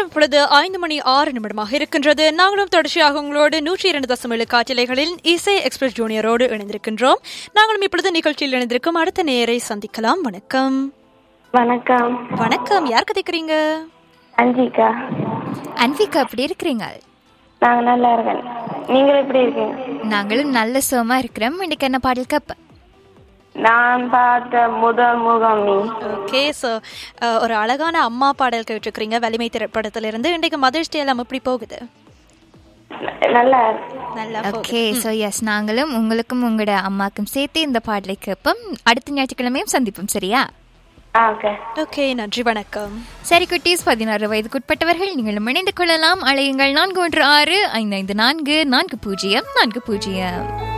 இப்பொழுது ஐந்து மணி ஆறு நிமிடமாக இருக்கின்றது நாங்களும் தொடர்ச்சியாக உங்களோடு நூற்றி இரண்டு தசம் ஏழு காற்றிலைகளில் இசை எக்ஸ்பிரஸ் ஜூனியரோடு இணைந்திருக்கின்றோம் நாங்களும் இப்பொழுது நிகழ்ச்சியில் இணைந்திருக்கும் அடுத்த நேரை சந்திக்கலாம் வணக்கம் வணக்கம் வணக்கம் யார் கதைக்கிறீங்க அஞ்சிகா அன்விகா எப்படி இருக்கிறீங்க நாங்க நல்லா இருக்கேன் நீங்கள் எப்படி இருக்கீங்க நாங்களும் நல்ல சுகமா இருக்கிறோம் இன்னைக்கு என்ன பாடல் கப்ப நான் பார்த்த முதல் முகம் நீ ஓகே ஸோ ஒரு அழகான அம்மா பாடல் கேட்டிருக்கிறீங்க வலிமை திரைப்படத்திலிருந்து இன்றைக்கு மதர்ஸ் டே எல்லாம் எப்படி போகுது நல்லா நல்லா போகுது ஓகே ஸோ எஸ் நாங்களும் உங்களுக்கும் உங்களோட அம்மாக்கும் சேர்த்து இந்த பாடலை கேட்போம் அடுத்த ஞாயிற்றுக்கிழமையும் சந்திப்போம் சரியா ஆ ஓகே ஓகே நன்றி வணக்கம் சரி குட்டீஸ் பதினாறு வயதுக்குட்பட்டவர்கள் நீங்களும் இணைந்து கொள்ளலாம் அழையுங்கள் நான்கு ஒன்று ஆறு ஐந்து ஐந்து நான்கு நான்கு பூஜ்ஜியம் நான்கு பூஜ்ஜியம்